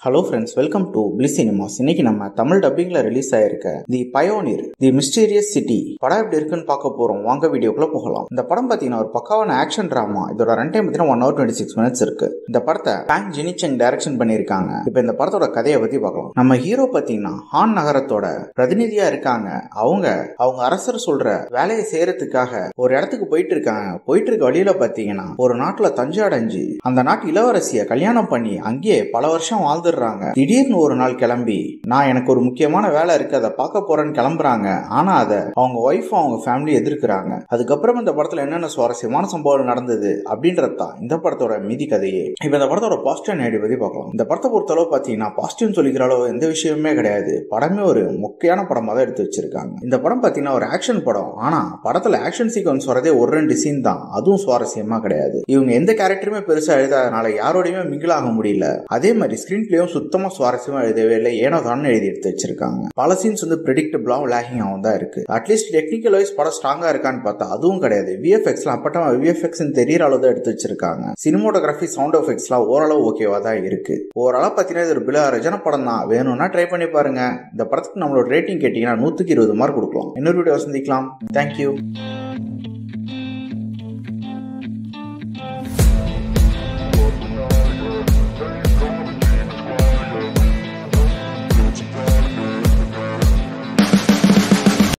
hello friends welcome to Bliss cinemas இன்னைக்கு நம்ம தமிழ் டப்பிங்ல ரிலீஸ் ஆயிருக்க the pioneer the mysterious city படம் எப்படி இருக்குன்னு பார்க்க போறோம் வாங்க வீடியோக்குள்ள போகலாம் இந்த படம் பார்த்தீங்கன்னா ஒரு பக்காவான ஆக்ஷன் டிராமா இதோட ரன் டைம் பார்த்தீங்கன்னா one hour twenty six minutes இருக்கு இந்த படத்தை பேங் ஜினிச்சங் டைரக்ஷன் பண்ணியிருக்காங்க இப்போ இந்த படத்தோட கதையை பத்தி பார்க்கலாம் நம்ம ஹீரோ பார்த்தீங்கன்னா ஹான் நகரத்தோட பிரதிநிதியா இருக்காங்க அவங்க அவங்க அரசர் சொல்ற வேலையை செய்யறதுக்காக ஒரு இடத்துக்கு போயிட்டு இருக்காங்க போயிட்டு இருக்க வழியில பார்த்தீங்கன்னா ஒரு நாட்டுல தஞ்சை அடைஞ்சு அந்த நாட்டு இளவரசியை கல்யாணம் பண்ணி அங்கேயே பல வருஷம் வாழ்ந்துடுறாங்க திடீர்னு ஒரு நாள் கிளம்பி நான் எனக்கு ஒரு முக்கியமான வேலை இருக்கு அதை பார்க்க போறேன்னு கிளம்புறாங்க ஆனா அதை அவங்க ஒய்ஃப் அவங்க ஃபேமிலி எதிர்க்கிறாங்க அதுக்கப்புறம் இந்த படத்துல என்னென்ன சுவாரஸ்யமான சம்பவம் நடந்தது அப்படின்றது தான் இந்த படத்தோட மீதி கதையே இப்ப இந்த படத்தோட பாசிட்டிவ் நெகட்டிவ் பத்தி பார்க்கலாம் இந்த படத்தை பொறுத்தளவு பாத்தீங்கன்னா பாசிட்டிவ் சொல்லிக்கிற அளவு எந்த விஷயமே கிடையாது படமே ஒரு முக்கியமான படமா தான் எடுத்து வச்சிருக்காங்க இந்த படம் பாத்தீங்கன்னா ஒரு ஆக்ஷன் படம் ஆனா படத்துல ஆக்ஷன் சீக்வன்ஸ் வரதே ஒரு ரெண்டு சீன் தான் அதுவும் சுவாரஸ்யமா கிடையாது இவங்க எந்த கேரக்டருமே பெருசா எழுதாதனால யாரோடையுமே மிங்கிள் ஆக முடியல அதே மாதிரி ஸ்கிரீன் பிளேயும் சுத்தமா சுவாரஸ்யமா எழுதவே இல்லை ஏனோ தான் எழுதி எடுத்து வச்சிருக்காங்க பல சீன்ஸ் வந்து ப்ரெடிக்டபிளாவும் லேகிங்காகவும் தான் இருக்கு அட்லீஸ்ட் டெக்னிக்கல் வைஸ் படம் ஸ்ட்ராங்கா இருக்கான்னு பார்த்தா அதுவும் கிடையாது விஎஃப்எக்ஸ்லாம் அப்பட்டமா விஎஃப்எக்ஸ் தெரியற அளவு தான் எடுத்து வச்சிருக்காங்க சினிமோட்டோகிராஃபி சவுண்ட் எஃபெக்ட்ஸ்லாம் ஓரளவு ஓகேவா தான் இருக்கு ஓரளவு பார்த்தீங்கன்னா இது ஒரு பிலா ரஜன படம் தான் வேணும்னா ட்ரை பண்ணி பாருங்க இந்த படத்துக்கு நம்மளோட ரேட்டிங் கேட்டீங்கன்னா நூற்றுக்கு இருபது மார்க் கொடுக்கலாம் இன்னொரு வீடியோ சந்திக்கலாம் தேங்க்யூ